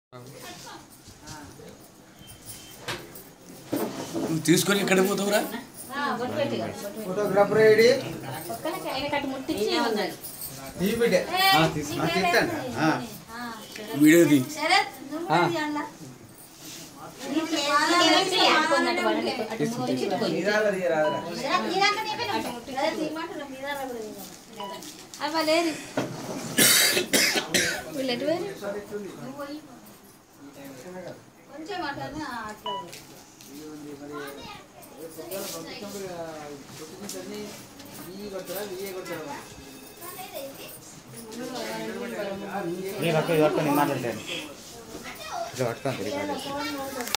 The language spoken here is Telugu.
నువ్వు తీసుకొని ఎక్కడికి పోతావురా ఫోటోగ్రాఫర్ ఐడి ముట్టించి ఉన్నది ఈ బిడ్డ తీస్తాను వీడియో తీ శరత్ నువ్వు కూడా తీయాలా? శరత్ తీరాక నీవే నువ్వు. శరత్ తీయమంటున్నా, తీరాక కూడా తీయమను. అవ్వ లేదు వీళ్ళు ఎటు పోయారు? నువ్వు పోయి. కొంచెం అట్లనే అట్లా పోయి. మీరు పట్టుకొని పట్టుకొని మాట్లాడతాను ఇట్లా పట్టుకోండి